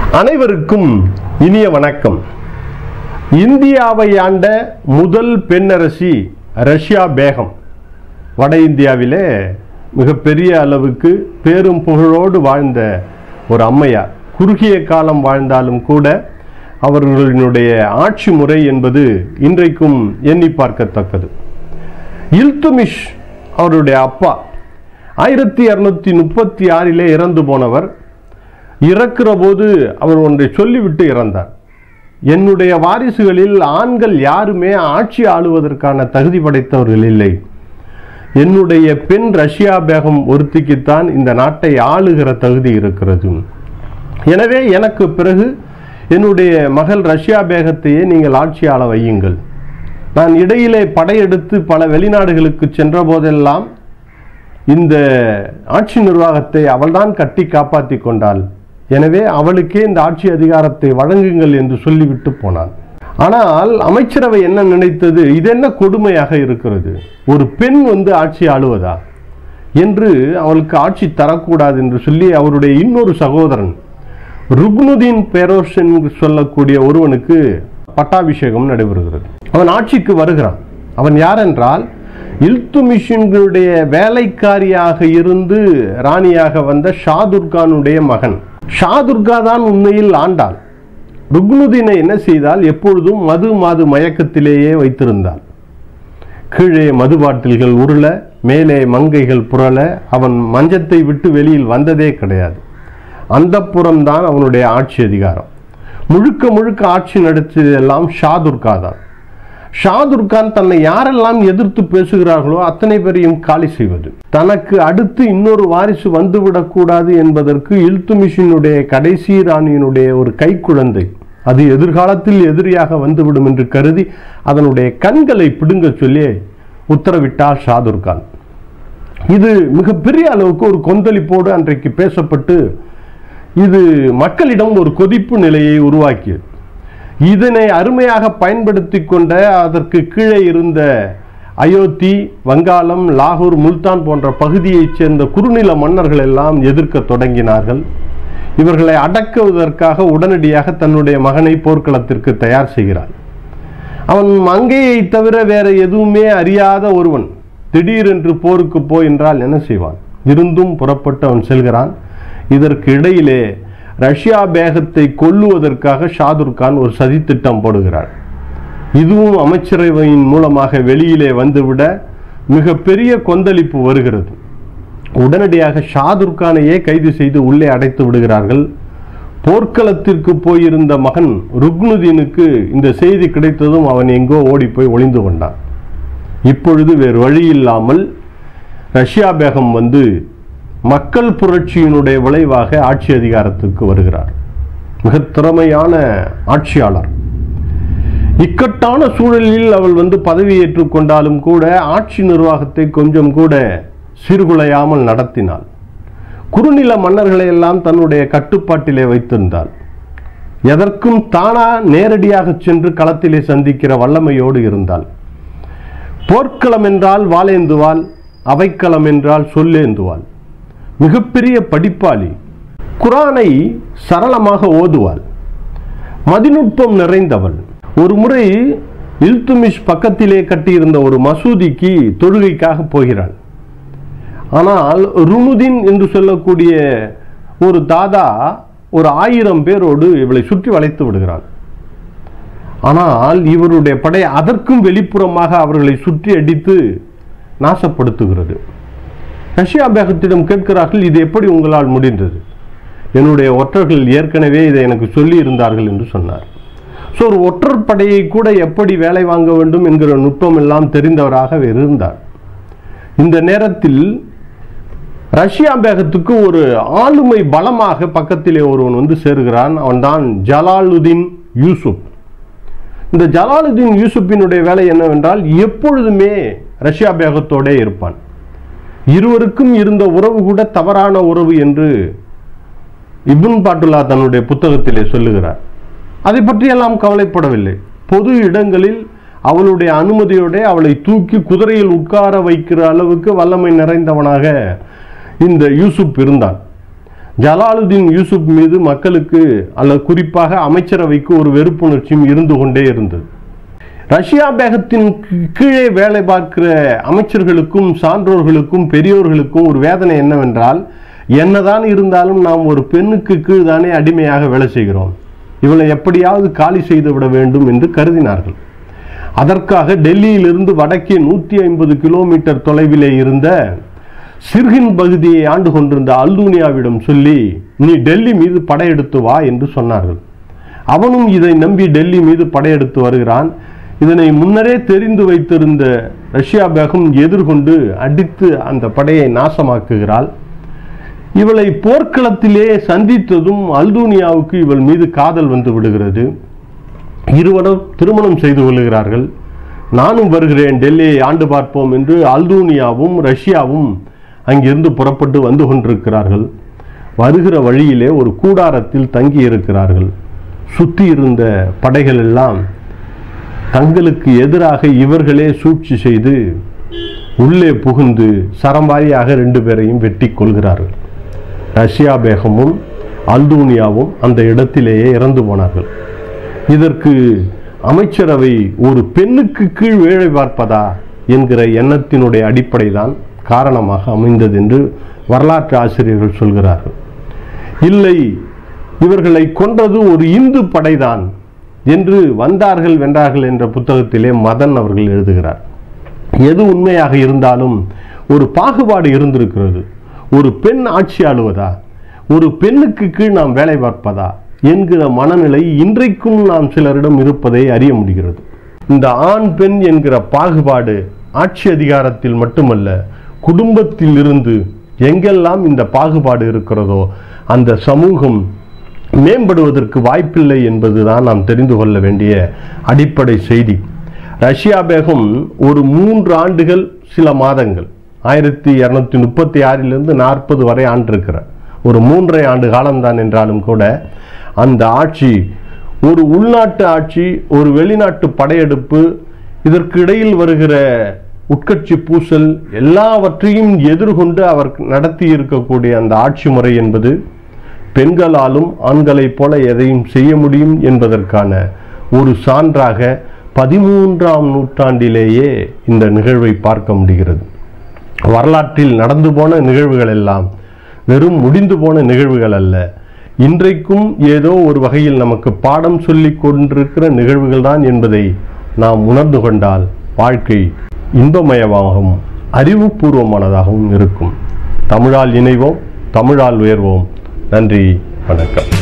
அனைவருக்கும் இனிய வணக்கம் இந்தியாவை ஆண்ட முதல் பெண்ணரசி ரஷ்யா பேகம் வட இந்தியாவிலே மிகப்பெரிய அளவுக்கு பேரும் புகழோடு வாழ்ந்த ஒரு அம்மையார் குறுகிய காலம் வாழ்ந்தாலும் கூட அவர்களினுடைய ஆட்சி முறை என்பது இன்றைக்கும் எண்ணி பார்க்கத்தக்கது இல்துமிஷ் அவருடைய அப்பா ஆயிரத்தி இரநூத்தி முப்பத்தி ஆறிலே இறந்து போனவர் இறக்கிற போது அவர் ஒன்றை சொல்லிவிட்டு இறந்தார் என்னுடைய வாரிசுகளில் ஆண்கள் யாருமே ஆட்சி ஆளுவதற்கான தகுதி படைத்தவர்கள் இல்லை என்னுடைய பெண் ரஷ்யா பேகம் ஒருத்திக்குத்தான் இந்த நாட்டை ஆளுகிற தகுதி இருக்கிறது எனவே எனக்கு பிறகு என்னுடைய மகள் ரஷ்யா பேகத்தையே நீங்கள் ஆட்சி ஆள வையுங்கள் நான் இடையிலே படையெடுத்து பல வெளிநாடுகளுக்கு சென்ற போதெல்லாம் இந்த ஆட்சி நிர்வாகத்தை அவள்தான் கட்டி காப்பாற்றி கொண்டாள் எனவே அவளுக்கே இந்த ஆட்சி அதிகாரத்தை வழங்குங்கள் என்று சொல்லிவிட்டு போனான் ஆனால் அமைச்சரவை என்ன நினைத்தது இது என்ன கொடுமையாக இருக்கிறது ஒரு பெண் வந்து ஆட்சி ஆளுவதா என்று அவளுக்கு ஆட்சி தரக்கூடாது என்று சொல்லி அவருடைய இன்னொரு சகோதரன் ருக்னுதீன் பேரோஸ் என்று சொல்லக்கூடிய ஒருவனுக்கு பட்டாபிஷேகம் நடைபெறுகிறது அவன் ஆட்சிக்கு வருகிறான் அவன் யார் என்றால் இல்துமிஷின்களுடைய வேலைக்காரியாக இருந்து ராணியாக வந்த ஷாதுர்கானுடைய மகன் ஷாதுர்கா தான் உண்மையில் ஆண்டாள் ருக்னுதீனை என்ன செய்தால் எப்பொழுதும் மது மாது மயக்கத்திலேயே வைத்திருந்தாள் கீழே மது பாட்டில்கள் உருள மேலே மங்கைகள் புரள அவன் மஞ்சத்தை விட்டு வெளியில் வந்ததே கிடையாது அந்த புறம்தான் அவனுடைய ஆட்சி அதிகாரம் முழுக்க முழுக்க ஆட்சி நடத்தியதெல்லாம் ஷாதுர்கா தான் ஷாதுர்கான் தன்னை யாரெல்லாம் எதிர்த்து பேசுகிறார்களோ அத்தனை பேரையும் காலி செய்வது தனக்கு அடுத்து இன்னொரு வாரிசு வந்துவிடக்கூடாது என்பதற்கு இல்துமிஷினுடைய கடைசி ராணியினுடைய ஒரு கைக்குழந்தை அது எதிர்காலத்தில் எதிரியாக வந்துவிடும் என்று கருதி அதனுடைய கண்களை பிடுங்க சொல்லி உத்தரவிட்டார் ஷாதுர்கான் இது மிகப்பெரிய அளவுக்கு ஒரு கொந்தளிப்போடு அன்றைக்கு பேசப்பட்டு இது மக்களிடம் ஒரு கொதிப்பு நிலையை உருவாக்கியது இதனை அருமையாக பயன்படுத்தி கொண்ட அதற்கு கீழே இருந்த அயோத்தி வங்காளம் லாகூர் முல்தான் போன்ற பகுதியைச் சேர்ந்த குறுநில மன்னர்கள் எல்லாம் எதிர்க்க தொடங்கினார்கள் இவர்களை அடக்குவதற்காக உடனடியாக தன்னுடைய மகனை போர்க்களத்திற்கு தயார் செய்கிறார் அவன் மங்கையை தவிர வேற எதுவுமே அறியாத ஒருவன் திடீரென்று போருக்கு போ என்றால் என்ன செய்வான் இருந்தும் புறப்பட்டு அவன் செல்கிறான் இதற்கு இடையிலே ரஷ்யா பேகத்தை கொல்லுவதற்காக ஷாதுர்கான் ஒரு சதித்திட்டம் போடுகிறார் இதுவும் அமைச்சரவையின் மூலமாக வெளியிலே வந்துவிட மிக பெரிய கொந்தளிப்பு வருகிறது உடனடியாக ஷாதுர்கானையே கைது செய்து உள்ளே அடைத்து விடுகிறார்கள் போர்க்களத்திற்கு போயிருந்த மகன் ருக்னுதீனுக்கு இந்த செய்தி கிடைத்ததும் அவன் எங்கோ ஓடி போய் ஒளிந்து கொண்டான் இப்பொழுது வேறு வழி இல்லாமல் ரஷ்யா பேகம் வந்து மக்கள் புரட்சியினுடைய விளைவாக ஆட்சி அதிகாரத்துக்கு வருகிறார் மிக திறமையான ஆட்சியாளர் இக்கட்டான சூழலில் அவள் வந்து பதவியேற்றுக் கொண்டாலும் கூட ஆட்சி நிர்வாகத்தை கொஞ்சம் கூட சீர்குலையாமல் நடத்தினாள் குறுநில மன்னர்களை எல்லாம் தன்னுடைய கட்டுப்பாட்டிலே வைத்திருந்தாள் எதற்கும் தானா நேரடியாக சென்று களத்திலே சந்திக்கிற வல்லமையோடு இருந்தாள் போர்க்களம் என்றால் வாளேந்துவாள் அவைக்களம் என்றால் சொல்லேந்துவாள் மிகப்பெரிய படிப்பாளி குரானை சரளமாக ஓதுவாள் மதிநுட்பம் நிறைந்தவள் ஒரு முறை இல்துமிஷ் பக்கத்திலே கட்டியிருந்த ஒரு மசூதிக்கு தொழுகைக்காக போகிறாள் ஆனால் ருணுதீன் என்று சொல்லக்கூடிய ஒரு தாதா ஒரு ஆயிரம் பேரோடு இவளை சுற்றி வளைத்து விடுகிறான் ஆனால் இவருடைய படை அதற்கும் வெளிப்புறமாக அவர்களை சுற்றி அடித்து நாசப்படுத்துகிறது ரஷ்யா பேகத்திடம் கேட்கிறார்கள் இது எப்படி உங்களால் முடிந்தது என்னுடைய ஒற்றர்கள் ஏற்கனவே இதை எனக்கு சொல்லி இருந்தார்கள் என்று சொன்னார் ஸோ ஒரு ஒற்றர் படையை கூட எப்படி வேலை வாங்க வேண்டும் என்கிற நுட்பம் எல்லாம் தெரிந்தவராக இருந்தார் இந்த நேரத்தில் ரஷ்யா பேகத்துக்கு ஒரு ஆளுமை பலமாக பக்கத்திலே ஒருவன் வந்து சேருகிறான் அவன்தான் ஜலாலுதீன் யூசுப் இந்த ஜலாலுதீன் யூசுப்பினுடைய வேலை என்னவென்றால் எப்பொழுதுமே ரஷ்யா பேகத்தோடே இருப்பான் இருவருக்கும் இருந்த உறவு கூட தவறான உறவு என்று இப்ன் பாட்டுல்லா தன்னுடைய புத்தகத்திலே சொல்லுகிறார் அதை பற்றியெல்லாம் கவலைப்படவில்லை பொது இடங்களில் அவளுடைய அனுமதியோட அவளை தூக்கி குதிரையில் உட்கார வைக்கிற அளவுக்கு வல்லமை நிறைந்தவனாக இந்த யூசுப் இருந்தான் ஜலாலுதீன் யூசுப் மீது மக்களுக்கு அல்லது குறிப்பாக அமைச்சரவைக்கு ஒரு வெறுப்புணர்ச்சியும் இருந்து கொண்டே இருந்தது ரஷ்யா பேகத்தின் கீ- கீழே வேலை பார்க்கிற அமைச்சர்களுக்கும் சான்றோர்களுக்கும் பெரியோர்களுக்கும் ஒரு வேதனை என்னவென்றால் என்னதான் இருந்தாலும் நாம் ஒரு பெண்ணுக்கு கீழ் தானே அடிமையாக வேலை செய்கிறோம் இவளை எப்படியாவது காலி செய்து விட வேண்டும் என்று கருதினார்கள் அதற்காக டெல்லியிலிருந்து வடக்கே நூற்றி ஐம்பது கிலோமீட்டர் தொலைவிலே இருந்த சிர்கின் பகுதியை ஆண்டு கொண்டிருந்த அல்தூனியாவிடம் சொல்லி நீ டெல்லி மீது படையெடுத்து வா என்று சொன்னார்கள் அவனும் இதை நம்பி டெல்லி மீது படையெடுத்து வருகிறான் இதனை முன்னரே தெரிந்து வைத்திருந்த ரஷ்யா பேகம் எதிர்கொண்டு அடித்து அந்த படையை நாசமாக்குகிறாள் இவளை போர்க்களத்திலே சந்தித்ததும் அல்தூனியாவுக்கு இவள் மீது காதல் வந்து விடுகிறது இருவரும் திருமணம் செய்து கொள்கிறார்கள் நானும் வருகிறேன் டெல்லியை ஆண்டு பார்ப்போம் என்று அல்தூனியாவும் ரஷ்யாவும் அங்கிருந்து புறப்பட்டு வந்து கொண்டிருக்கிறார்கள் வருகிற வழியிலே ஒரு கூடாரத்தில் தங்கி இருக்கிறார்கள் சுற்றி இருந்த படைகள் எல்லாம் தங்களுக்கு எதிராக இவர்களே சூழ்ச்சி செய்து உள்ளே புகுந்து சரமாரியாக ரெண்டு பேரையும் வெட்டி கொள்கிறார்கள் ரஷ்யா பேகமும் அல்தூனியாவும் அந்த இடத்திலேயே இறந்து போனார்கள் இதற்கு அமைச்சரவை ஒரு பெண்ணுக்கு கீழ் வேலை பார்ப்பதா என்கிற எண்ணத்தினுடைய அடிப்படை தான் காரணமாக அமைந்தது என்று வரலாற்று ஆசிரியர்கள் சொல்கிறார்கள் இல்லை இவர்களை கொன்றது ஒரு இந்து படைதான் என்று வந்தார்கள் வென்றார்கள் என்ற புத்தகத்திலே மதன் அவர்கள் எழுதுகிறார் எது உண்மையாக இருந்தாலும் ஒரு பாகுபாடு இருந்திருக்கிறது ஒரு பெண் ஆட்சி ஆளுவதா ஒரு பெண்ணுக்கு கீழ் நாம் வேலை பார்ப்பதா என்கிற மனநிலை இன்றைக்கும் நாம் சிலரிடம் இருப்பதை அறிய முடிகிறது இந்த ஆண் பெண் என்கிற பாகுபாடு ஆட்சி அதிகாரத்தில் மட்டுமல்ல குடும்பத்தில் இருந்து எங்கெல்லாம் இந்த பாகுபாடு இருக்கிறதோ அந்த சமூகம் மேம்படுவதற்கு வாய்ப்பில்லை என்பதுதான் நாம் தெரிந்து கொள்ள வேண்டிய அடிப்படை செய்தி ரஷ்யா பேகம் ஒரு மூன்று ஆண்டுகள் சில மாதங்கள் ஆயிரத்தி இரநூத்தி முப்பத்தி ஆறிலிருந்து நாற்பது வரை ஆண்டிருக்கிறார் ஒரு மூன்றரை ஆண்டு காலம்தான் என்றாலும் கூட அந்த ஆட்சி ஒரு உள்நாட்டு ஆட்சி ஒரு வெளிநாட்டு படையெடுப்பு இதற்கு இடையில் வருகிற உட்கட்சி பூசல் எல்லாவற்றையும் எதிர்கொண்டு அவர் நடத்தி இருக்கக்கூடிய அந்த ஆட்சி முறை என்பது பெண்களாலும் ஆண்களைப் போல எதையும் செய்ய முடியும் என்பதற்கான ஒரு சான்றாக பதிமூன்றாம் நூற்றாண்டிலேயே இந்த நிகழ்வை பார்க்க முடிகிறது வரலாற்றில் நடந்து போன நிகழ்வுகள் எல்லாம் வெறும் முடிந்து போன நிகழ்வுகள் அல்ல இன்றைக்கும் ஏதோ ஒரு வகையில் நமக்கு பாடம் சொல்லிக் கொண்டிருக்கிற நிகழ்வுகள் தான் என்பதை நாம் உணர்ந்து கொண்டால் வாழ்க்கை இன்பமயமாகவும் அறிவுபூர்வமானதாகவும் இருக்கும் தமிழால் இணைவோம் தமிழால் உயர்வோம் நன்றி வணக்கம்